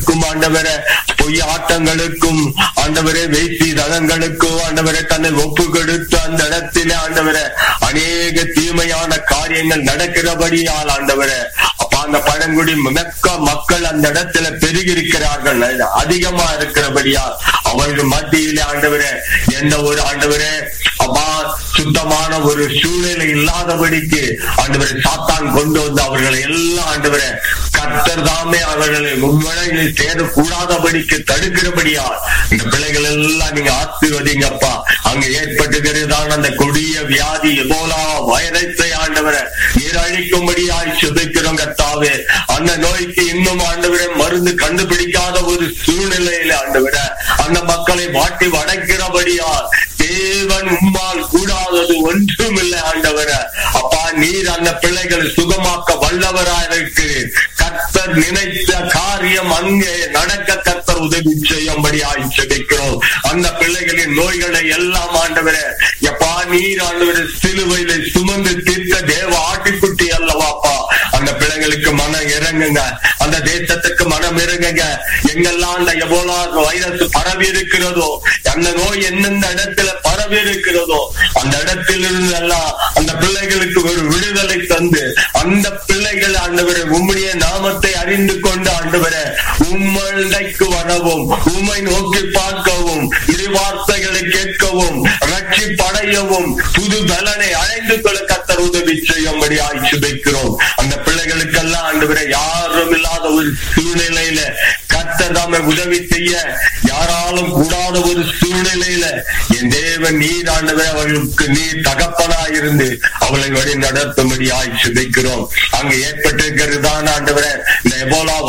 க்கும் ஆண்டவரே பொய் ஆட்டங்களுக்கும் ஆண்டவரே வேசி ரகங்களுக்கும் ஆண்டவரே தன்னை ஒப்பு கொடுத்து அந்த இடத்திலே ஆண்டவரே அநேக தீமையான காரியங்கள் நடக்கிறபடியால் ஆண்டவரே அப்ப அந்த பழங்குடி மெக்க மக்கள் அந்த இடத்துல பெருகி இருக்கிறார்கள் அதிகமா இருக்கிறபடியால் அவர்கள் மத்தியிலே ஆண்டவரே எந்த ஒரு ஆண்டவரே அப்பா சுத்தமான ஒரு சூழ்நிலை இல்லாதபடிக்கு ஆண்டவரை சாத்தான் கொண்டு வந்து அவர்களை எல்லாம் ஆண்டவரை கர்த்தர் தாமே அவர்களை உண்மையிலே சேரக்கூடாதபடிக்கு தடுக்கிறபடியா இந்த பிள்ளைகள் எல்லாம் நீங்க ஆசிர்வதிங்கப்பா அங்க ஏற்பட்டுகிறதான அந்த கொடிய வியாதி எபோலா வைரஸை ஆண்டவரை நீரழிக்கும்படியாய் சுதைக்கிறோம் கர்த்தாவே அந்த நோய்க்கு இன்னும் ஆண்டவரை மருந்து கண்டுபிடிக்காத ஒரு சூழ்நிலையில ஆண்டவரை அந்த மக்களை வாட்டி வடைக்கிறபடியா தேவன் உம்மால் கூடாதது ஒன்றும் இல்லை ஆண்டவர அப்பா நீர் அந்த பிள்ளைகளை சுகமாக்க வல்லவராய் இருக்கிறீர் கர்த்தர் நினைத்த காரியம் அங்கே நடக்க கர்த்தர் உதவி செய்யும்படி ஆய்ச்சிக்கிறோம் அந்த பிள்ளைகளின் நோய்களை எல்லாம் ஆண்டவர எப்பா நீர் ஆண்டவர சிலுவையில சுமந்து தீர்த்த தேவ ஆட்டிக்குட்டி அல்லவாப்பா அந்த பிள்ளைங்களுக்கு மனம் இறங்குங்க அந்த தேசத்துக்கு மனம் இறங்குங்க எங்கெல்லாம் அந்த எபோலா வைரஸ் பரவி இருக்கிறதோ அந்த நோய் எந்தெந்த இடத்துல பரவி இருக்கிறதோ அந்த இடத்திலிருந்து எல்லாம் அந்த பிள்ளைகளுக்கு ஒரு விடுதலை தந்து அந்த பிள்ளைகள் ஆண்டவரை உம்முடைய நாமத்தை அறிந்து கொண்டு ஆண்டவரை உம்மண்டைக்கு வரவும் உம்மை நோக்கி பார்க்கவும் இறைவார்த்தைகளை கேட்கவும் ரட்சி படையவும் புது பலனை அடைந்து கொள்ள கத்தர் உதவி செய்யும்படி ஆய்ச்சி வைக்கிறோம் அந்த பிள்ளைகளுக்கெல்லாம் ஆண்டவரை யாரும் இல்லாத ஒரு சூழ்நிலையில கத்தர் தாமே உதவி செய்ய யாராலும் கூடாத ஒரு சூழ்நிலையில என் தேவன் நீர் ஆண்டவரை அவர்களுக்கு நீர் தகப்பனா இருந்து அவளை வழி நடத்தும்படி ஆய்ச்சி வைக்கிறோம் அங்க ஏற்பட்டிருக்கிறதான ஆண்டவரை இந்த எபோலா